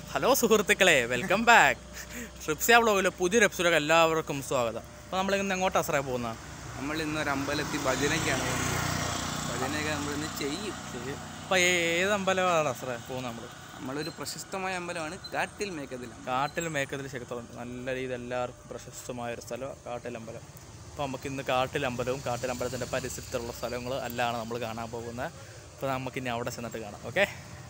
Hello സുഹൃത്തുക്കളെ welcome back ട്രിപ്സിയ വ്ളോഗിലെ പുതിയൊരു എപ്പിസോഡിലേക്ക് എല്ലാവർക്കും സ്വാഗതം അപ്പോൾ നമ്മൾ ഇന്ന് എങ്ങോട്ടാണ് സാറേ പോകുന്നത് നമ്മൾ ഇന്ന് ഒരു അമ്പലത്തിൽ ഭജനയ്ക്കാണ് പോകുന്നത് ഭജനയൊക്കെ നമ്മൾ ഇന്ന് ചെയ്യും അപ്പോൾ ഏത് അമ്പലമാണ് സാറേ പോകുന്നത് നമ്മൾ നമ്മളൊരു പ്രശസ്തമായ അമ്പലമാണ് കാട്ടിൽ മേക്കതിൽ കാട്ടിൽ മേക്കതിൽ ക്ഷേത്രമുണ്ട് നല്ല രീതിയിൽ എല്ലാവർക്കും പ്രശസ്തമായ ഒരു സ്ഥലമാണ് കാട്ടിലമ്പലം അപ്പോൾ നമുക്ക് ഇന്ന് കാട്ടിലമ്പലവും കാട്ടിലമ്പലത്തിൻ്റെ പരിസരത്തുള്ള സ്ഥലങ്ങൾ എല്ലാമാണ് നമ്മൾ കാണാൻ പോകുന്നത് അപ്പോൾ നമുക്ക് ഇനി അവിടെ ചെന്നിട്ട് കാണാം ഓക്കെ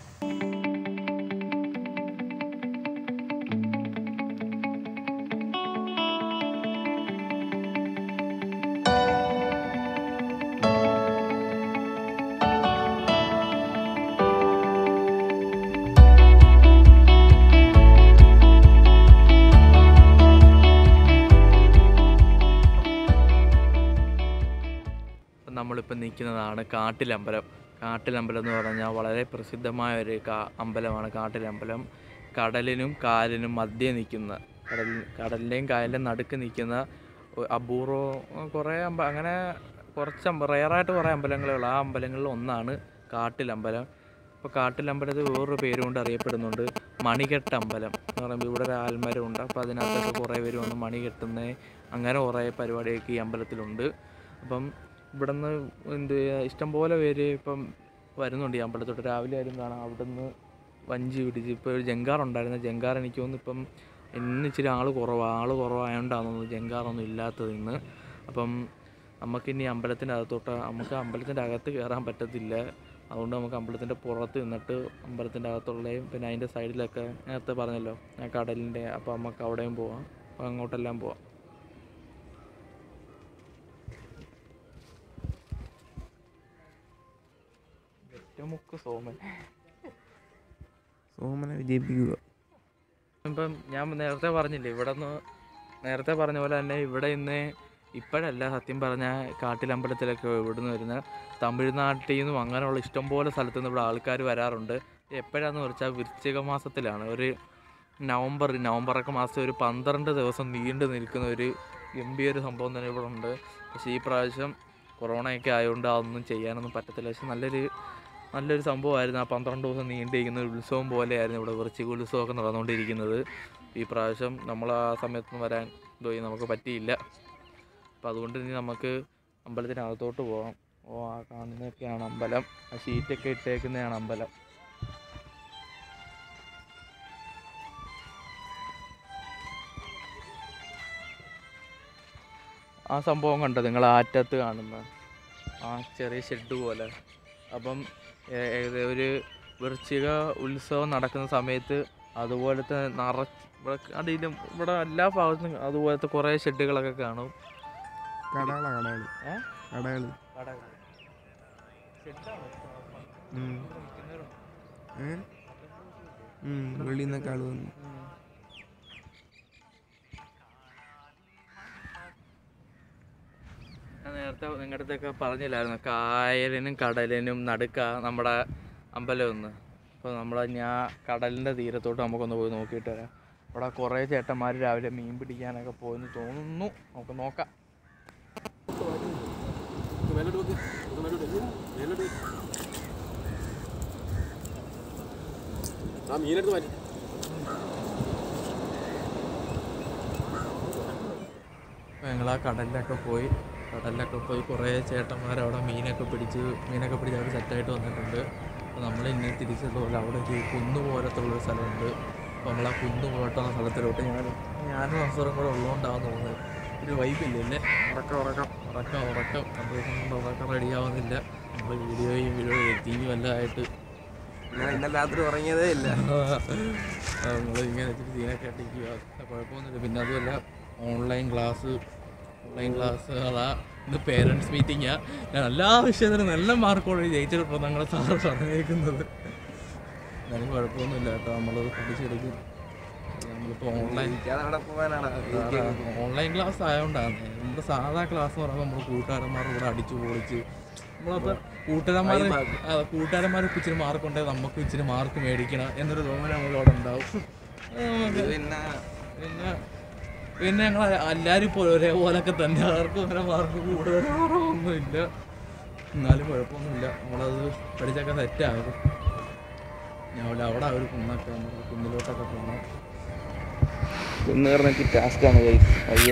അപ്പം നമ്മളിപ്പോൾ നിൽക്കുന്നതാണ് കാട്ടിലമ്പലം കാട്ടിലമ്പലം എന്ന് പറഞ്ഞാൽ വളരെ പ്രസിദ്ധമായ ഒരു കാ അമ്പലമാണ് കാട്ടിലമ്പലം കടലിനും കായലിനും മധ്യേ നിൽക്കുന്ന കടൽ കടലിൻ്റെയും കായലിൻ്റെയും നടുക്ക് നിൽക്കുന്ന ഒ- അപൂർവം കുറേ അമ്പ അങ്ങനെ കുറച്ച് അമ്പ റയറായിട്ട് കുറേ അമ്പലങ്ങളേ ഉള്ളൂ ആ അമ്പലങ്ങളിൽ ഒന്നാണ് കാട്ടിലമ്പലം ഇപ്പോൾ കാട്ടിലമ്പലത്തിൽ വേറൊരു പേര് കൊണ്ട് അറിയപ്പെടുന്നുണ്ട് മണികെട്ട് അമ്പലം എന്ന് പറയുമ്പോൾ ഇവിടെ ഒരു ആൽമരം ഉണ്ട് അപ്പോൾ അതിനകത്തൊക്കെ കുറേ പേര് വന്ന് മണി കെട്ടുന്ന അങ്ങനെ കുറേ പരിപാടിയൊക്കെ ഈ അമ്പലത്തിലുണ്ട് അപ്പം ഇവിടെ നിന്ന് എന്ത് ചെയ്യുക, ഇഷ്ടംപോലെ പേര് ഇപ്പം വരുന്നുണ്ട് ഈ അമ്പലത്തോട്ട് രാവിലെ ആയാലും കാണാം അവിടെ നിന്ന് വഞ്ചി പിടിച്ച് ഇപ്പോൾ ഒരു ജങ്കാർ ഉണ്ടായിരുന്നു ജങ്കാർ എനിക്ക് തോന്നുന്നു ഇപ്പം ഇന്ന് ഇച്ചിരി ആൾ കുറവാണ് ആൾ കുറവായതുകൊണ്ടാണ് തോന്നുന്നു ജങ്കാറൊന്നും ഇല്ലാത്തത് ഇന്ന് അപ്പം നമുക്കിനി അമ്പലത്തിൻ്റെ അകത്തോട്ട് നമുക്ക് അമ്പലത്തിൻ്റെ അകത്ത് കയറാൻ പറ്റത്തില്ല അതുകൊണ്ട് നമുക്ക് അമ്പലത്തിൻ്റെ പുറത്ത് നിന്നിട്ട് അമ്പലത്തിൻ്റെ അകത്തുള്ളയും പിന്നെ അതിൻ്റെ സൈഡിലൊക്കെ നേരത്തെ പറഞ്ഞല്ലോ ആ കടലിൻ്റെ അപ്പോൾ നമുക്ക് അവിടെയും പോവാം അപ്പോൾ അങ്ങോട്ടെല്ലാം പോവാം മുക്ക് സോമൻ സോമനെ വിജയിപ്പിക്കുക ഇപ്പം ഞാൻ നേരത്തെ പറഞ്ഞില്ലേ ഇവിടെ നിന്ന് നേരത്തെ പറഞ്ഞ പോലെ തന്നെ ഇവിടെ ഇന്ന് ഇപ്പോഴല്ല സത്യം പറഞ്ഞാൽ കാട്ടിലമ്പലത്തിലൊക്കെ ഇവിടുന്ന് വരുന്ന തമിഴ്നാട്ടിൽ നിന്നും അങ്ങനെയുള്ള ഇഷ്ടംപോലെ സ്ഥലത്തു നിന്ന് ഇവിടെ ആൾക്കാർ വരാറുണ്ട് എപ്പോഴാന്ന് വെച്ചാൽ വൃശ്ചിക മാസത്തിലാണ് ഒരു നവംബർ നവംബറൊക്കെ മാസം ഒരു പന്ത്രണ്ട് ദിവസം നീണ്ടു നിൽക്കുന്ന ഒരു ഗംഭീര സംഭവം തന്നെ ഇവിടെ ഉണ്ട് പക്ഷേ ഈ പ്രാവശ്യം കൊറോണയൊക്കെ ആയതുകൊണ്ട് അതൊന്നും ചെയ്യാനൊന്നും പറ്റത്തില്ല പക്ഷെ നല്ലൊരു നല്ലൊരു സംഭവമായിരുന്നു ആ പന്ത്രണ്ട് ദിവസം നീണ്ടിരിക്കുന്ന ഒരു ഉത്സവം പോലെയായിരുന്നു ഇവിടെ വൃശ്ചിക ഉത്സവമൊക്കെ നടന്നുകൊണ്ടിരിക്കുന്നത് ഈ പ്രാവശ്യം നമ്മൾ ആ സമയത്തൊന്നും വരാൻ എന്തോ ചെയ്യും നമുക്ക് പറ്റിയില്ല അപ്പം അതുകൊണ്ട് ഇനി നമുക്ക് അമ്പലത്തിനകത്തോട്ട് പോകാം ഓ ആ കാണുന്നതൊക്കെയാണ് അമ്പലം ആ ഷീറ്റൊക്കെ ഇട്ടേക്കുന്നതാണ് അമ്പലം ആ സംഭവം കണ്ടോ നിങ്ങൾ ആറ്റത്ത് കാണുന്ന ആ ചെറിയ ഷെഡ് പോലെ അപ്പം ഏ- ഏകദേ ഒരു വൃശ്ചിക ഉത്സവം നടക്കുന്ന സമയത്ത് അതുപോലത്തെ നിറച്ച് ഇവിടെ അടിയിലും ഇവിടെ എല്ലാ ഭാഗത്തും അതുപോലത്തെ കുറേ ഷെഡുകളൊക്കെ കാണും കടകള കടകൾ ഏ? കടകൾ വെളിയിൽ നിന്നൊക്കെ ആള് വന്നു ഞാൻ നേരത്തെ നിങ്ങളുടെ അടുത്തൊക്കെ പറഞ്ഞില്ലായിരുന്നു കായലിനും കടലിനും നടുക്ക നമ്മുടെ അമ്പലം ഒന്ന് അപ്പോൾ നമ്മൾ ഞാൻ കടലിൻ്റെ തീരത്തോട്ട് നമുക്കൊന്ന് പോയി നോക്കിയിട്ട് വരാം അവിടെ കുറേ ചേട്ടന്മാർ രാവിലെ മീൻ പിടിക്കാനൊക്കെ പോയെന്ന് തോന്നുന്നു നമുക്ക് നോക്കാം ആ മീനെടുത്ത് മാറ്റി ഞങ്ങൾ ആ കടലിലൊക്കെ പോയി കടലിലൊക്കെ പോയി കുറേ ചേട്ടന്മാർ അവിടെ മീനൊക്കെ പിടിച്ച് മീനൊക്കെ പിടിച്ച് അവർ സെറ്റായിട്ട് വന്നിട്ടുണ്ട് അപ്പോൾ നമ്മൾ ഇനി തിരിച്ചതുപോലെ അവിടെ ഒരു കുന്ന് പോലത്തുള്ളൊരു സ്ഥലമുണ്ട് അപ്പോൾ നമ്മൾ ആ കുന്ന് പോലത്തുള്ള സ്ഥലത്തിലോട്ട് ഞാൻ ഞാനും അസുരം കൂടെ ഉള്ളതുകൊണ്ടാണെന്ന് തോന്നുന്നത് ഒരു വൈബില്ലേ അല്ലേ ഉറക്കം ഉറക്കം ഉറക്കം ഉറക്കം രണ്ട് ദിവസം കൊണ്ട് ഉറക്കം റെഡിയാവുന്നില്ല നമ്മൾ വീഡിയോയും വീഡിയോ ടി വി വല്ലതായിട്ട് ഞാൻ ഇന്നലെ രാത്രി ഉറങ്ങിയതേ ഇല്ല നമ്മൾ ഇങ്ങനെ ഇച്ചിരി സീനൊക്കെ അടിക്കുക കുഴപ്പമൊന്നുമില്ല പിന്നെ അതുമല്ല ഓൺലൈൻ ക്ലാസ് ഓൺലൈൻ ക്ലാസ് അതാ ഇത് പേരൻസ് മീറ്റിംഗാ ഞാൻ എല്ലാ വിഷയത്തിലും നല്ല മാർക്കോട് ജയിച്ചിട്ടുണ്ട് ഞങ്ങളെ സാറ് പറഞ്ഞേക്കുന്നത് എന്നാലും കുഴപ്പമൊന്നുമില്ല കേട്ടോ നമ്മളത് പഠിച്ചെടുക്കും നമ്മളിപ്പോൾ ഓൺലൈൻ ഇരിക്കാതെ അവിടെ പോകാനാണ് ഓൺലൈൻ ക്ലാസ് ആയതുകൊണ്ടാണ് നമ്മുടെ സാധാ ക്ലാസ് എന്ന് പറയുമ്പോൾ നമ്മൾ കൂട്ടുകാരന്മാരുടെ കൂടെ അടിച്ചു പൊളിച്ച് നമ്മളപ്പോൾ കൂട്ടുകാരന്മാർ കൂട്ടുകാരന്മാർ ഇച്ചിരി മാർക്ക് ഉണ്ടെങ്കിൽ നമുക്ക് ഇച്ചിരി മാർക്ക് മേടിക്കണം എന്നൊരു തോന്നൽ നമുക്ക് അവിടെ ഉണ്ടാവും അത് നമുക്ക് പിന്നെ പിന്നെ പിന്നെ ഞങ്ങൾ എല്ലാവരും ഇപ്പോൾ ഒരേപോലൊക്കെ തന്നെ ആർക്കും അങ്ങനെ മാർക്ക് കൂടുതൽ കുറവൊന്നുമില്ല എന്നാലും കുഴപ്പമൊന്നുമില്ല നമ്മളത് പഠിച്ചൊക്കെ സെറ്റാകും അവിടെ അവിടെ ആ ഒരു കുന്നൊക്കെ നമുക്ക് കുന്നിലോട്ടൊക്കെ പോകണം കുന്ന് കയറുന്ന ടാസ്ക്കാണ് വയ്യ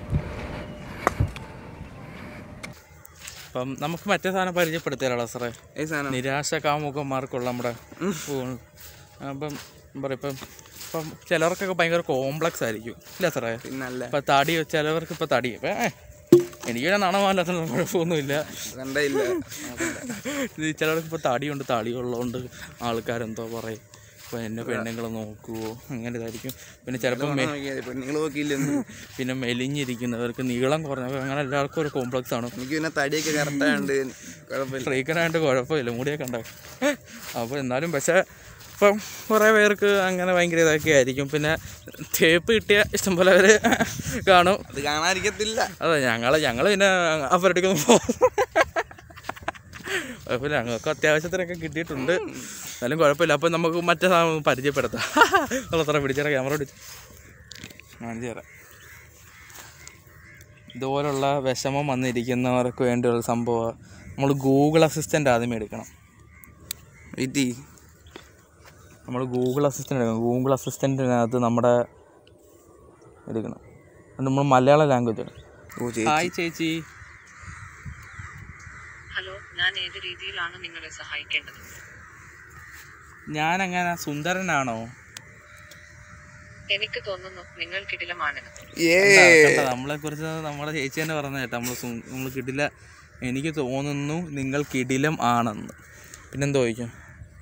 അപ്പം നമുക്ക് മറ്റേ സാധനം പരിചയപ്പെടുത്തിയാലോ സാറേ ഏ സാധനം നിരാശ കാമുകന്മാർക്കുള്ള നമ്മുടെ ഫോൺ അപ്പം എന്താ പറയുക ഇപ്പം ഇപ്പം ചിലർക്കൊക്കെ ഭയങ്കര കോംപ്ലക്സ് ആയിരിക്കും ഇല്ല സാറേ പിന്നല്ല ഇപ്പം തടി ചിലവർക്ക് ഇപ്പം തടി ഇപ്പം ഏ, എനിക്ക് പിന്നെ നാണമല്ലാത്ത കുഴപ്പമൊന്നുമില്ല കണ്ടയില്ല ഇത് ചിലവർക്ക് ഇപ്പോൾ തടിയുണ്ട് തടിയുള്ളതുകൊണ്ട് ആൾക്കാരെന്തോ പറയും ഇപ്പം എന്നെ പെണ്ണുങ്ങൾ നോക്കുവോ അങ്ങനെ ഇതായിരിക്കും പിന്നെ ചിലപ്പോൾ മെ പെണ്ണുങ്ങൾ നോക്കിയില്ലെന്ന് പിന്നെ മെലിഞ്ഞിരിക്കുന്നവർക്ക് നീളം കുറഞ്ഞവർ അങ്ങനെ എല്ലാവർക്കും ഒരു കോംപ്ലക്സ് ആണ് എനിക്ക് പിന്നെ തടിയൊക്കെ കറക്റ്റാണ്ട് കുഴപ്പമില്ല ഫ്രീക്കനായിട്ട് കുഴപ്പമില്ല മുടിയൊക്കെ ഉണ്ടാവും അപ്പോൾ എന്നാലും പക്ഷേ ഇപ്പം കുറേ പേർക്ക് അങ്ങനെ ഭയങ്കര ഇതൊക്കെ ആയിരിക്കും പിന്നെ തേപ്പ് കിട്ടിയ ഇഷ്ടംപോലെ പേര് കാണും അത് കാണാതിരിക്കത്തില്ല അതെ ഞങ്ങൾ ഞങ്ങൾ പിന്നെ അവരുടെക്കൊന്നും പോകും കുഴപ്പമില്ല ഞങ്ങൾക്ക് അത്യാവശ്യത്തിനൊക്കെ കിട്ടിയിട്ടുണ്ട് എന്നാലും കുഴപ്പമില്ല അപ്പം നമുക്ക് മറ്റേ സാധനം പരിചയപ്പെടുത്താം അത്ര പിടിച്ചേരാ ക്യാമറ പിടിച്ച് കാണിച്ചു തരാം ഇതുപോലുള്ള വിഷമം വന്നിരിക്കുന്നവർക്ക് വേണ്ടിയുള്ള സംഭവം നമ്മൾ ഗൂഗിൾ അസിസ്റ്റൻ്റ് ആദ്യമേ എടുക്കണം വീട്ടി നമ്മൾ ഗൂഗിൾ അസിസ്റ്റൻ്റ് എടുക്കണം ഗൂഗിൾ അസിസ്റ്റൻറ്റിനകത്ത് നമ്മുടെ എടുക്കണം അത് നമ്മൾ മലയാള ലാംഗ്വേജ് ഓ ചേച്ചി ഹായ് ചേച്ചി ഹലോ ഞാൻ ഏത് രീതിയിലാണ് നിങ്ങളെ സഹായിക്കേണ്ടത് ഞാനങ്ങനെ സുന്ദരനാണോ എനിക്ക് തോന്നുന്നു നിങ്ങൾ കിടിലമാണെന്ന് ഏ നമ്മളെ കുറിച്ച് നമ്മുടെ ചേച്ചി തന്നെ പറഞ്ഞ കേട്ടോ നമ്മൾ നമ്മൾ കിടില എനിക്ക് തോന്നുന്നു നിങ്ങൾ കിടിലം ആണെന്ന് പിന്നെന്തോ ചോദിക്കും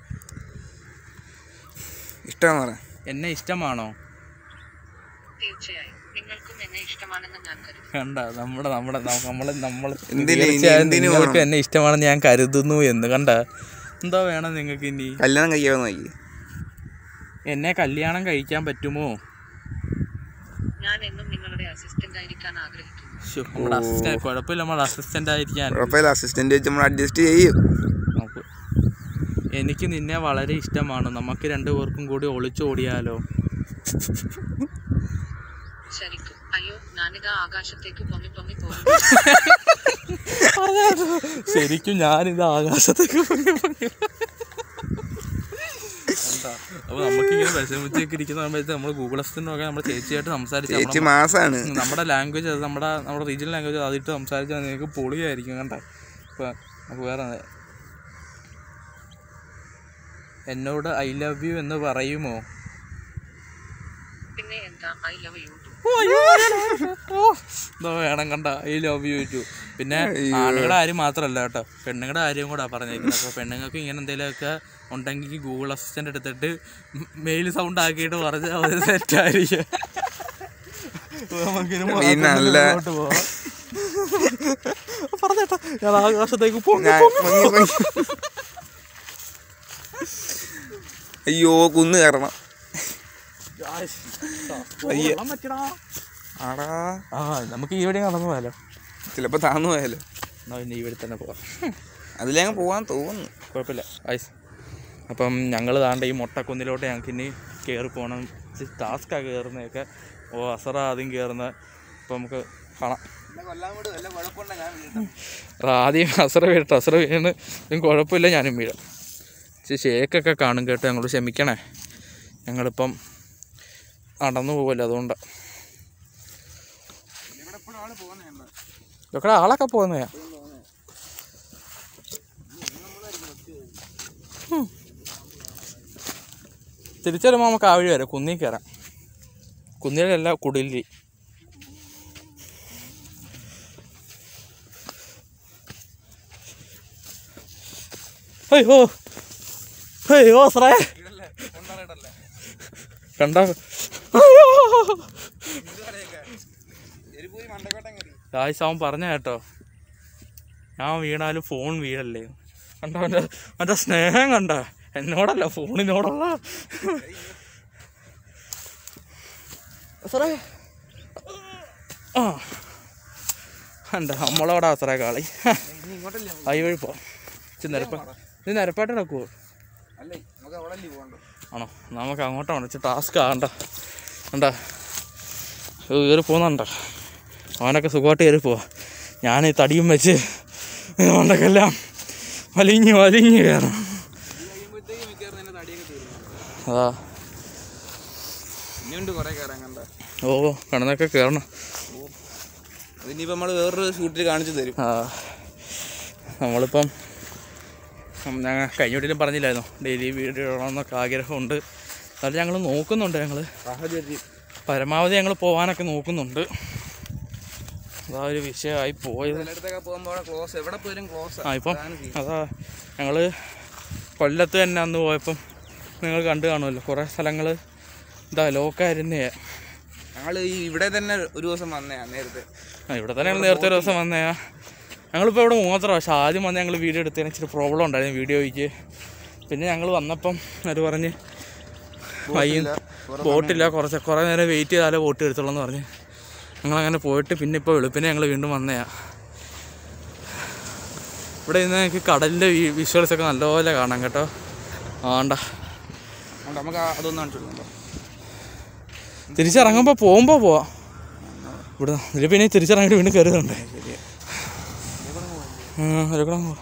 ഇഷ്ടമാണെന്ന് പറ എന്നെ ഇഷ്ടമാണോ തീർച്ചയായും നിങ്ങൾക്കും എന്നെ ഇഷ്ടമാണെന്ന് ഞാൻ കരുതുന്നു കണ്ട നമ്മുടെ നമ്മുടെ നമ്മൾ നമ്മൾ എന്തിന് ഇനി തീർച്ചയായും എന്തിന് നിങ്ങൾക്ക് വേണം? എന്നെ ഇഷ്ടമാണെന്ന് ഞാൻ കരുതുന്നു എന്ന് കണ്ട എന്തോ വേണം നിങ്ങൾക്ക് ഇനി കല്യാണം കഴിയാമെന്ന് നോക്കി എന്നെ കല്യാണം കഴിക്കാൻ പറ്റുമോ ഞാൻ എന്നും നിങ്ങളുടെ അസിസ്റ്റന്റ് ആയിരിക്കാൻ ആഗ്രഹിക്കുന്നു ശ്ശോ, നമ്മുടെ അസിസ്റ്റന്റ് കുഴപ്പമില്ല നമ്മുടെ അസിസ്റ്റന്റ് ആയിരിക്കാൻ കുഴപ്പമില്ല അസിസ്റ്റന്റ് വെച്ച് നമ്മൾ അഡ്ജസ്റ്റ് ചെയ്യും നമുക്ക് എനിക്ക് നിന്നെ വളരെ ഇഷ്ടമാണ് നമുക്ക് രണ്ടുപേർക്കും കൂടി ഒളിച്ചോടിയാലോ ശരിക്കും അയ്യോ ഞാനിതാ ആകാശത്തേക്ക് പൊങ്ങി പൊങ്ങി പോകുന്നു ശരിക്കും ഞാനിത് ആകാശത്തേക്ക് പൊങ്ങി പൊങ്ങി കണ്ടാ? അപ്പൊ നമുക്കിങ്ങനെ വിഷമിച്ചൊക്കെ ഇരിക്കുന്ന സമയത്ത് നമ്മൾ ഗൂഗിൾ അസിസ്റ്റന്റ് നോക്കാൻ നമ്മുടെ ചേച്ചിയായിട്ട് സംസാരിച്ച് ചേച്ചി നമ്മുടെ- മാസാണ് നമ്മുടെ ലാംഗ്വേജ് അത് നമ്മുടെ നമ്മുടെ റീജിയണൽ ലാംഗ്വേജ് അതിട്ട് സംസാരിച്ചാൽ നിങ്ങൾക്ക് പൊളിയായിരിക്കും കണ്ട ഇപ്പൊ നമുക്ക് വേറെ എന്നോട് ഐ ലവ് യു എന്ന് പറയുമോ പിന്നെ എന്താ ഐ ലവ് യു എന്തോ വേണം കണ്ട ഐ ലവ് യു ടു പിന്നെ ആണുങ്ങളുടെ കാര്യം മാത്രമല്ല കേട്ടോ പെണ്ണുങ്ങളുടെ കാര്യം കൂടെ പറഞ്ഞേക്കുന്നത് അപ്പോൾ പെണ്ണുങ്ങൾക്ക് ഇങ്ങനെ എന്തെങ്കിലുമൊക്കെ ഉണ്ടെങ്കിൽ ഗൂഗിൾ അസിസ്റ്റൻ്റ് എടുത്തിട്ട് മെയിൽ സൗണ്ട് ആക്കിയിട്ട് പറഞ്ഞ് അവർ സെറ്റായിരിക്കും പിന്നല്ല. പറഞ്ഞേട്ടാ ഞാൻ ആകാശത്തേക്ക് പോകും ഞാൻ പൊങ്ങി പൊങ്ങി. അയ്യോ കുന്ന് കയറണം വയ്യ. ആടാ ആ നമുക്ക് ഇവിടെ നടന്നു പോയാലോ ചിലപ്പോ താന്നു പോയാലോ എന്നാ പിന്നെ ഇവിടെ തന്നെ പോവാം അതിലങ്ങ് പോവാൻ തോന്നുന്നു കുഴപ്പമില്ല ഐസ് അപ്പം ഞങ്ങൾ താണ്ട ഈ മൊട്ടക്കുന്നിലോട്ട് ഞങ്ങൾക്ക് ഇനി കയറി പോകണം ടാസ്ക്കാണ് കയറുന്നതൊക്കെ ഓ അസറ ആദ്യം കയറുന്ന അപ്പം നമുക്ക് കാണാം എടാ, ആദ്യം അസറ വീഴട്ടെ അസറ വീണ് ഇതും കുഴപ്പമില്ല ഞാനും വീഴാം ഇച്ചിരി ഷേക്കൊക്കെ കാണും കേട്ടോ ഞങ്ങൾ ക്ഷമിക്കണേ ഞങ്ങളിപ്പം നടന്നു പോകല്ലോ അതുകൊണ്ടാണ് ഇതൊക്കെ ആളൊക്കെ പോകുന്നയാ തിരിച്ചു വരുമ്പോൾ നമുക്ക് ആ വഴി വരാം കുന്നിൽ കയറാം കുന്നിലല്ല കുടിലി അയ്യോ അയ്യോ സാറേ കണ്ട അയ്യോ രാജ് അവൻ പറഞ്ഞ കേട്ടോ ഞാൻ വീണാലും ഫോൺ വീഴല്ലേ കണ്ട അവൻ്റെ അവൻ്റെ സ്നേഹം കണ്ട എന്നോടല്ല ഫോണിനോടുള്ള സാറേ ആ കണ്ട നമ്മളോടാ സാറേ കളി അയ്യ വഴി പോ ഇച്ചിരി നിരപ്പ ഇത് നിരപ്പായിട്ട് നടക്കുവോ ആണോ നമുക്ക് അങ്ങോട്ടാണ് ഇച്ചിരി ടാസ്ക് ആകണ്ട കണ്ട കയറി പോകുന്നുണ്ട അവനൊക്കെ സുഖമായിട്ട് കയറി പോവാ ഞാൻ ഈ തടിയും വെച്ച് ഇതുകൊണ്ടൊക്കെല്ലാം വലിഞ്ഞ് വലിഞ്ഞ് കയറും അതാ ഇനിയുണ്ട് കുറേ കയറാൻ കണ്ട ഓ കടന്നൊക്കെ കയറണം അതിനിപ്പോൾ നമ്മൾ വേറൊരു ഷൂട്ടിൽ കാണിച്ചു തരും ആ നമ്മളിപ്പം ഞങ്ങൾ കഴിഞ്ഞ വീട്ടിലും പറഞ്ഞില്ലായിരുന്നു ഡെയിലി വീഡിയോ ഇടണമെന്നൊക്കെ ആഗ്രഹമുണ്ട് എന്നാലും ഞങ്ങൾ നോക്കുന്നുണ്ട് ഞങ്ങൾ സാഹചര്യം പരമാവധി ഞങ്ങൾ പോകാനൊക്കെ നോക്കുന്നുണ്ട് അതാ ഒരു വിഷയമായി പോയത് ചിലയിടത്തൊക്കെ പോകുമ്പോൾ ക്ലോസ് എവിടെ പോയാലും ക്ലോസ് ആ ഇപ്പം അതാ ഞങ്ങൾ കൊല്ലത്ത് തന്നെ അന്ന് പോയപ്പം നിങ്ങൾ കണ്ടു കാണുമല്ലോ കുറേ സ്ഥലങ്ങൾ ഇതാ ലോക്കായിരുന്നേ ഞങ്ങൾ ഈ ഇവിടെ തന്നെ ഒരു ദിവസം വന്നയാ നേരത്തെ ആ ഇവിടെ തന്നെ ഞങ്ങൾ നേരത്തെ ഒരു ദിവസം വന്നയാ ഞങ്ങളിപ്പോൾ ഇവിടെ മാത്രം പക്ഷെ ആദ്യം വന്ന് ഞങ്ങൾ വീഡിയോ എടുത്തതിന് ഇച്ചിരി പ്രോബ്ലം ഉണ്ടായിരുന്നു വീഡിയോയ്ക്ക് പിന്നെ ഞങ്ങൾ വന്നപ്പം അവർ പറഞ്ഞ് വൈകി ബോട്ടില്ല കുറച്ച് കുറേ നേരം വെയിറ്റ് ചെയ്താലേ ബോട്ട് എടുത്തുള്ളൂ എന്ന് പറഞ്ഞ് ഞങ്ങളങ്ങനെ പോയിട്ട് പിന്നെ ഇപ്പോൾ വെളുപ്പിനെ ഞങ്ങൾ വീണ്ടും വന്നയാ ഇവിടെ നിന്ന് ഞങ്ങൾക്ക് കടലിൻ്റെ വിഷ്വൽസ് ഒക്കെ നല്ലപോലെ കാണാം കേട്ടോ ആണ്ട അതുകൊണ്ട് നമുക്ക് ആ- അതൊന്നും കാണിച്ചു തിരിച്ചിറങ്ങുമ്പോൾ പോകുമ്പോൾ പോവാം ഇവിടെ ഇതിൽ പിന്നെ തിരിച്ചിറങ്ങിയിട്ട് വീണ്ടും കയറുന്നുണ്ട് അതിലൂടെ പോവാം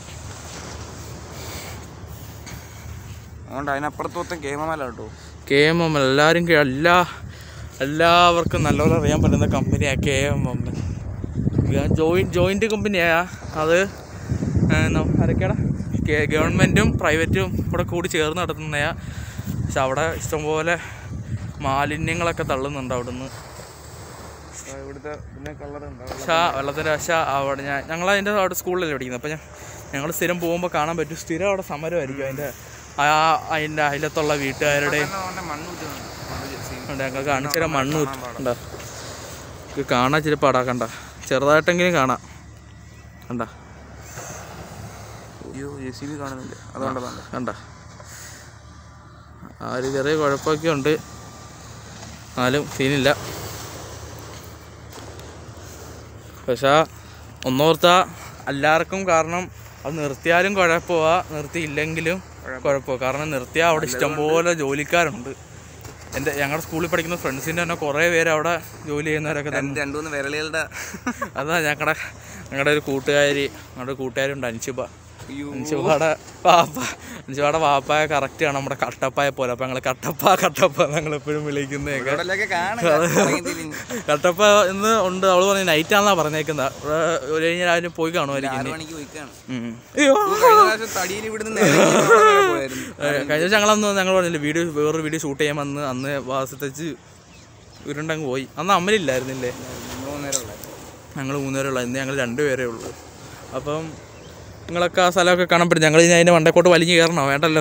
അതുകൊണ്ട് അതിനപ്പുറത്തോട്ടും കേമമല കേട്ടോ കെ എം എം എല്ലാവരും കേ- എല്ലാ എല്ലാവർക്കും നല്ലപോലെ അറിയാൻ പറ്റുന്ന കമ്പനിയാണ് K M M join joint കമ്പനിയാ അത് ആരൊക്കെയാണ് ഗവൺമെൻറ്റും പ്രൈവറ്റും കൂടെ കൂടി ചേർന്ന് നടത്തുന്നതാ പക്ഷെ അവിടെ ഇഷ്ടംപോലെ മാലിന്യങ്ങളൊക്കെ തള്ളുന്നുണ്ട് അവിടുന്ന് ഇവിടുത്തെ പിന്നെ കളർ ഉണ്ടാവും പക്ഷേ വെള്ളത്തിൻ്റെ പക്ഷേ അവിടെ ഞാൻ ഞങ്ങൾ അതിൻ്റെ അവിടെ സ്കൂളിലല്ലേ പഠിക്കുന്നത് അപ്പോൾ ഞാൻ ഞങ്ങൾ സ്ഥിരം പോകുമ്പോൾ കാണാൻ പറ്റും സ്ഥിരം അവിടെ സമരമായിരിക്കും അതിൻ്റെ ആ അതിൻ്റെ അയലത്തുള്ള വീട്ടുകാരുടെ മണ്ണ് കുറ്റുന്നുണ്ട് ഉണ്ട് ഞങ്ങൾ കാണിച്ചു തരാം മണ്ണ് ഉണ്ടോ ഇത് കാണാൻ ഇച്ചിരി പാടാ കണ്ട ചെറുതായിട്ടെങ്കിലും കാണാം കണ്ട അയ്യോ ജെ സി ബി കാണുന്നില്ല അതുകൊണ്ടതാണ് കണ്ട ആ ഒരു ചെറിയ കുഴപ്പമൊക്കെ ഉണ്ട് എന്നാലും സീനില്ല പക്ഷേ ഒന്നോർത്താ എല്ലാവർക്കും കാരണം അത് നിർത്തിയാലും കുഴപ്പമാ നിർത്തിയില്ലെങ്കിലും കുഴപ്പമാണ് കാരണം നിർത്തിയാൽ അവിടെ ഇഷ്ടംപോലെ ജോലിക്കാരുണ്ട് എൻ്റെ ഞങ്ങളുടെ സ്കൂളിൽ പഠിക്കുന്ന ഫ്രണ്ട്സിൻ്റെ തന്നെ കുറേ പേര് അവിടെ ജോലി ചെയ്യുന്നവരൊക്കെ തന്നെ രണ്ട് രണ്ടു മൂന്ന് വിരലുകളുടെ അതാ ഞങ്ങളുടെ ഞങ്ങളുടെ ഒരു കൂട്ടുകാരി ഞങ്ങളുടെ ഒരു കൂട്ടുകാരുണ്ട് അൻഷിബ അയ്യോ അൻഷിബയുടെ വാപ്പ അൻഷിബയുടെ വാപ്പായ കറക്റ്റാണ് നമ്മുടെ കട്ടപ്പായ പോലെ അപ്പം ഞങ്ങൾ കട്ടപ്പ കട്ടപ്പ ഞങ്ങൾ എപ്പോഴും വിളിക്കുന്നതൊക്കെ ഇവിടെയൊക്കെ കാണുക ഇറങ്ങി തിരിഞ്ഞ്. കട്ടപ്പ ഇന്ന് ഉണ്ട് അവള് പറഞ്ഞ നൈറ്റ് ആണെന്നാ പറഞ്ഞേക്കുന്നത് ഇവിടെ ഒരു കഴിഞ്ഞ രാവിലെ പോയി കാണുമായിരിക്കും ആറ് ഇനി. മണിക്ക് പോയിക്കാണ് ഉം. അയ്യോ കഴിഞ്ഞ പ്രാവശ്യം തടിയിൽ ഇവിടുന്ന് നേരെ ഇങ്ങോട്ട് വരെ പോയായിരുന്നു ഏ, കഴിഞ്ഞ ദിവസം ഞങ്ങളന്ന് ഞങ്ങൾ പറഞ്ഞില്ല വീഡിയോ വേറൊരു വീഡിയോ ഷൂട്ട് ചെയ്യാൻ വന്ന് അന്ന് വാസത്തച്ച് ഉരുണ്ടങ്ങ് പോയി അന്ന് അമ്മലില്ലായിരുന്നില്ലേ മൂന്ന് നേരം ഉള്ളത് ഞങ്ങൾ മൂന്നുപേരേ ഉള്ളൂ ഇന്ന് ഞങ്ങൾ രണ്ടുപേരേ ഉള്ളൂ അപ്പം നിങ്ങളൊക്കെ ആ സ്ഥലമൊക്കെ കാണാൻ പറ്റും ഞങ്ങൾ ഇനി അതിൻ്റെ മണ്ടക്കോട്ട് വലിഞ്ഞ് കയറണോ വേണ്ടല്ലോ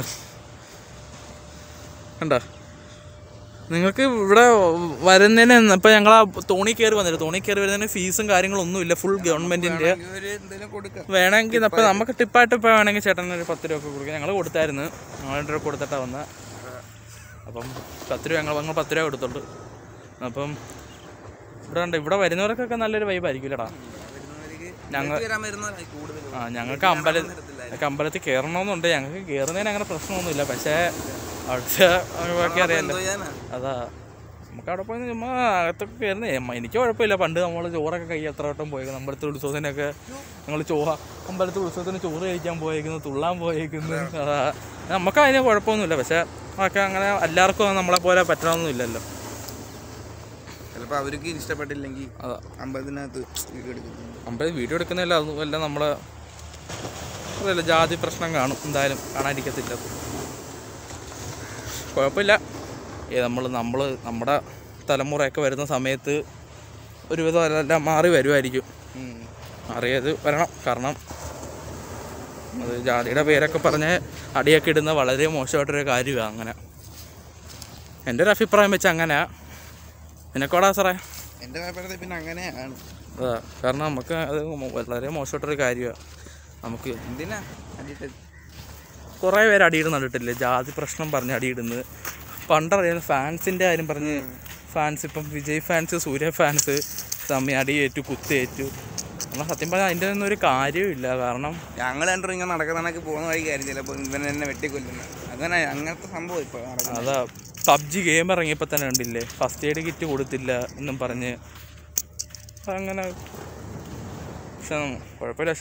കണ്ടോ നിങ്ങൾക്ക് ഇവിടെ വരുന്നതിന് ഇപ്പം ഞങ്ങൾ ആ തോണി കയറി വന്നില്ല തോണി കയറി വരുന്നതിന് ഫീസും കാര്യങ്ങളൊന്നും ഇല്ല ഫുൾ ഗവൺമെൻറ്റിൻ്റെ ഒരു എന്തെങ്കിലും കൊടുക്കാം വേണമെങ്കിൽ അപ്പം നമുക്ക് ടിപ്പായിട്ട് ഇപ്പോൾ വേണമെങ്കിൽ ചേട്ടന് ഒരു പത്ത് രൂപ ഒക്കെ കൊടുക്കാം ഞങ്ങൾ കൊടുത്തായിരുന്നു ഞങ്ങൾ രൂപ കൊടുത്തിട്ടാണ് വന്നത് അപ്പം പത്ത് രൂപ ഞങ്ങൾ ഞങ്ങൾ പത്ത് രൂപ കൊടുത്തുള്ളൂ അപ്പം ഇവിടെ ഉണ്ട് ഇവിടെ വരുന്നവർക്കൊക്കെ നല്ലൊരു വൈബായിരിക്കില്ലടാ ഞങ്ങൾ വരാൻ വരുന്നവരായി കൂടുതലും ആ ഞങ്ങൾക്ക് അമ്പലം ഞങ്ങൾക്ക് അമ്പലത്തിൽ കയറണമെന്നുണ്ട് ഞങ്ങൾക്ക് കയറുന്നതിന് അങ്ങനെ പ്രശ്നമൊന്നുമില്ല പക്ഷേ അവിടുത്തെ ഒക്കെ അറിയാമല്ലോ എന്തോ ചെയ്യാനാ അതാ നമുക്ക് അവിടെ പോയി ചുമ്മാ അകത്തൊക്കെ കയറുന്നേ എനിക്ക് കുഴപ്പമില്ല പണ്ട് നമ്മൾ ചോറൊക്കെ കഴി എത്ര വട്ടം പോയേക്കുന്നു അമ്പലത്തിൽ ഉത്സവത്തിനൊക്കെ ഞങ്ങൾ ചോ അമ്പലത്തിൽ ഉത്സവത്തിന് ചോറ് കഴിക്കാൻ പോയേക്കുന്നു തുള്ളാൻ പോയേക്കുന്നു അതാ നമുക്ക് അതിന് കുഴപ്പമൊന്നുമില്ല പക്ഷേ അതൊക്കെ അങ്ങനെ എല്ലാവർക്കും നമ്മളെ പോലെ പറ്റണമെന്നില്ലല്ലോ ചിലപ്പോ അവർക്ക് ഇഷ്ടപ്പെട്ടില്ലെങ്കിൽ അതാ അമ്പലത്തിനകത്ത് വീഡിയോ എടുക്കുന്നു അമ്പലം വീഡിയോ എടുക്കുന്നില്ല അതുമല്ല നമ്മളെ അറിയില്ല ജാതി പ്രശ്നം കാണും എന്തായാലും കാണാതിരിക്കത്തില്ല കുഴപ്പമില്ല ഏ നമ്മൾ നമ്മൾ നമ്മുടെ തലമുറയൊക്കെ വരുന്ന സമയത്ത് ഒരുവിധം എല്ലാം മാറി വരുമായിരിക്കും അറിയത് വരണം കാരണം അത് ജാതിയുടെ പേരൊക്കെ പറഞ്ഞ് അടിയൊക്കെ ഇടുന്ന വളരെ മോശമായിട്ടൊരു കാര്യമാണ് അങ്ങനെ എൻ്റെ ഒരു അഭിപ്രായം വെച്ച് അങ്ങനെ നിനക്കോടാ സാറേ എൻ്റെ അഭിപ്രായത്തിൽ പിന്നെ അങ്ങനെയാണ് അതാ കാരണം നമുക്ക് അത് വളരെ മോശമായിട്ടൊരു കാര്യമാണ് നമുക്ക് എന്തിനാ അടിയിട്ട് കുറേ പേര് അടിയിടുന്ന കണ്ടിട്ടില്ലേ ജാതി പ്രശ്നം പറഞ്ഞ് അടിയിടുന്നത് പണ്ടറിയാം ഫാൻസിൻ്റെ കാര്യം പറഞ്ഞ് ഫാൻസ് ഇപ്പം വിജയ് ഫാൻസ് സൂര്യ ഫാൻസ് തമ്മി അടിയേറ്റു കുത്തേറ്റു എന്നാൽ സത്യം പറഞ്ഞാൽ അതിൻ്റെ ഒന്നും ഒരു കാര്യമില്ല കാരണം ഞങ്ങൾ രണ്ടും ഇങ്ങനെ നടക്കുന്ന കണക്ക് പോകുന്ന വഴിക്കായിരുന്നു ചിലപ്പോൾ ഇവൻ എന്നെ വെട്ടിക്കൊല്ലുന്നത് അങ്ങനെ അങ്ങനത്തെ സംഭവം ഇപ്പോൾ നടക്കുന്നത് അതാ പബ്ജി ഗെയിം ഇറങ്ങിയപ്പോൾ തന്നെ കണ്ടില്ലേ ഫസ്റ്റ് എയ്ഡ് കിറ്റ് കൊടുത്തില്ല എന്നും പറഞ്ഞ് അങ്ങനെ പക്ഷെ കുഴപ്പമില്ല പക്ഷെ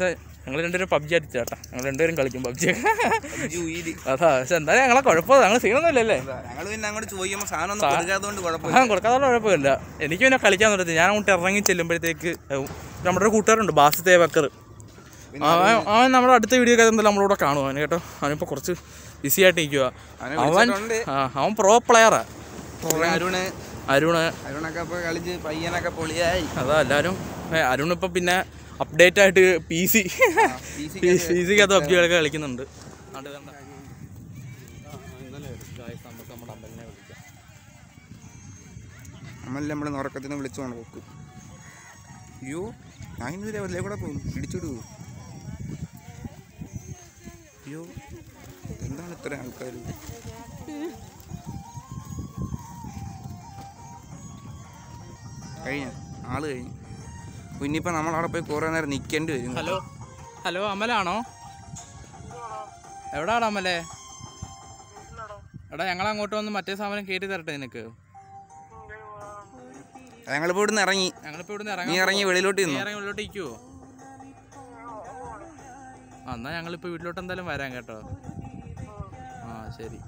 ഞങ്ങൾ രണ്ടുപേരും പബ്ജി അടിച്ചു ചേട്ടാ ഞങ്ങൾ രണ്ടുപേരും കളിക്കും പബ്ജി അയ്യോ, ഈര്. അതാ പക്ഷെ എന്തായാലും ഞങ്ങളെ കുഴപ്പമില്ല ഞങ്ങൾ സീനൊന്നുമില്ലല്ലേ ഞങ്ങള് പിന്നെ അങ്ങോട്ട് ചോദിക്കുമ്പോ സാധനം ഒന്നും കൊടുക്കാത്തതുകൊണ്ട് ആ കുഴപ്പമില്ല കൊടുക്കാതെ കുഴപ്പമില്ല എനിക്ക് പിന്നെ കളിക്കാൻ തുടങ്ങി ഞാൻ അങ്ങോട്ട് ഇറങ്ങി ചെല്ലുമ്പോഴത്തേക്ക് ഏഹ്, നമ്മുടെ ഒരു കൂട്ടുകാരുണ്ട് ബാസ് തേവക്കർ അവൻ അവൻ നമ്മുടെ അടുത്ത വീഡിയോ ഒക്കെ എന്തായാലും നമ്മളൂടെ കാണും അവന് കേട്ടോ അവനിപ്പോൾ കുറച്ച് ബിസി ആയിട്ട് നിൽക്കുക അവനെ അവൻ വിളിച്ചിട്ടുണ്ട്. ആ അവൻ പ്രോ പ്ലെയറാ പിന്നെ അരുണ് അരുണ് അരുണൊക്കെ ഇപ്പൊ കളിച്ച് പയ്യനൊക്കെ പൊളിയായി അതാ എല്ലാവരും ഏ, അരുൺ ഇപ്പം പിന്നെ അപ്ഡേറ്റ് ആയിട്ട് പി സി PC പി സിക്കകത്ത് പബ്ജികളൊക്കെ കളിക്കുന്നുണ്ട് അത് കണ്ട. Guys, നമുക്ക് നമ്മുടെ അമ്പലിനെ വിളിക്കാം. നമ്മളെ നമ്മളെ ഉറക്കത്തിന് വിളിച്ചോണ്ട് പോക്ക് അയ്യോ ഞാൻ ഇന്നുവരെ വല്ലേ കൂടെ പോകും ഇടിച്ചിടൂ അയ്യോ എന്താണ് ഇത്ര ആൾക്കാർ കഴിഞ്ഞ ആള് കഴിഞ്ഞു ഇനിയിപ്പോൾ നമ്മളവിടെ പോയി കുറേ നേരം നിൽക്കേണ്ടി വരും ഹലോ ഹലോ അമലാണോ എവിടാടാ അമലേ എടാ ഞങ്ങൾ അങ്ങോട്ട് വന്ന് മറ്റേ സാധനം കയറ്റി തരട്ടെ നിനക്ക് ഞങ്ങളിപ്പോൾ ഇവിടുന്ന് ഇറങ്ങി ഞങ്ങളിപ്പോ ഇവിടുന്ന് നീ ഇറങ്ങാൻ ഇറങ്ങി വെളിയിലോട്ട് നീ നിന്നു ഇറങ്ങി ഉള്ളിലോട്ട് ഇരിക്കുവോ ആ എന്നാ ഞങ്ങളിപ്പോ വീട്ടിലോട്ട് എന്തായാലും വരാം കേട്ടോ ആ ശരി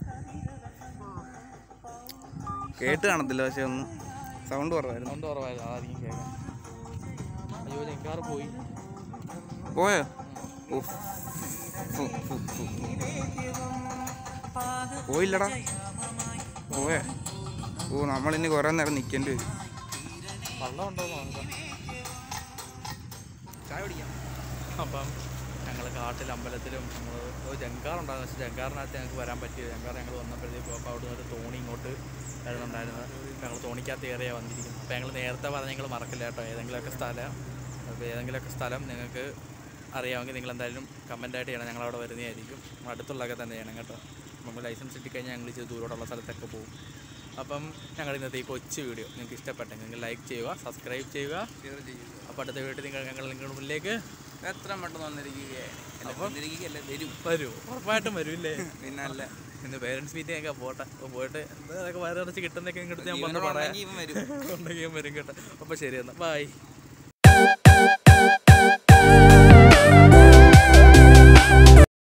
കേട്ട് കാണത്തില്ല പക്ഷെ ഒന്ന് സൗണ്ട് കുറവായിരുന്നു സൗണ്ട് കുറവായിരുന്നു അതായിരിക്കും കേൾക്കാം അയ്യോ ജങ്കാറ് പോയി പോയോ ഉഫ്. ഫു, ഫു, ഫു. പോയില്ലടാ പോയോ ഓ നമ്മളിനി കുറേ നേരം നിൽക്കേണ്ടി വരും വെള്ളം ഉണ്ടോ നോക്കാം ചായ കുടിക്കാം അപ്പം ഞങ്ങൾ കാട്ടിൽ അമ്പലത്തിലും നമ്മൾ ജങ്കാറുണ്ടായിരുന്നു പക്ഷേ ജങ്കാറിനകത്ത് ഞങ്ങൾക്ക് വരാൻ പറ്റിയത് ജങ്കാർ ഞങ്ങൾ വന്നപ്പോഴത്തേക്കും അപ്പോൾ അവിടെ നിന്ന് ഒരു തോണി ഇങ്ങോട്ട് വരുന്നുണ്ടായിരുന്നു ഞങ്ങൾ തോണിക്കകത്ത് കയറിയാണ് വന്നിരിക്കുന്നത് അപ്പോൾ ഞങ്ങൾ നേരത്തെ പറഞ്ഞ ഞങ്ങൾ മറക്കില്ല കേട്ടോ ഏതെങ്കിലുമൊക്കെ സ്ഥലം അപ്പോൾ ഏതെങ്കിലുമൊക്കെ സ്ഥലം നിങ്ങൾക്ക് അറിയാമെങ്കിൽ നിങ്ങൾ എന്തായാലും കമൻ്റായിട്ട് ചെയ്യണം ഞങ്ങൾ അവിടെ വരുന്നതായിരിക്കും നമ്മുടെ അടുത്തുള്ളതൊക്കെ തന്നെ ചെയ്യണം കേട്ടോ നമുക്ക് ലൈസൻസ് കിട്ടിക്കഴിഞ്ഞാൽ ഞങ്ങൾ ഇച്ചിരി ദൂരോട്ടുള്ള സ്ഥലത്തൊക്കെ പോകും അപ്പം ഞങ്ങൾ ഇന്നത്തെ ഈ കൊച്ചു വീഡിയോ നിങ്ങൾക്ക് ഇഷ്ടപ്പെട്ടെങ്കിൽ നിങ്ങൾ ലൈക്ക് ചെയ്യുക സബ്സ്ക്രൈബ് ചെയ്യുക ഷെയർ ചെയ്യുക അപ്പോൾ അടുത്ത വീട്ടിൽ നിങ്ങൾ ഞങ്ങൾ നിങ്ങളുടെ മുന്നിലേക്ക് എത്ര പെട്ടെന്ന് വന്നിരിക്കുകയല്ല വന്നിരിക്കുകയല്ല വരും വരൂ ഉറപ്പായിട്ടും വരൂല്ലേ പിന്നെ അല്ല ഇന്ന് പേരൻസ് മീറ്റിംഗ് ഒക്കെ പോട്ടെ അപ്പോൾ പോയിട്ട് എന്താ അതൊക്കെ വയറിറച്ച് കിട്ടുന്നൊക്കെ നിങ്ങളുടെ ഞാൻ വന്ന് ജീവനോടെ പറയാം ഉണ്ടെങ്കിൽ ഇവൻ വരും ഉണ്ടെങ്കിൽ ഞാൻ വരും കേട്ടോ അപ്പോൾ ശരി എന്നാൽ ബൈ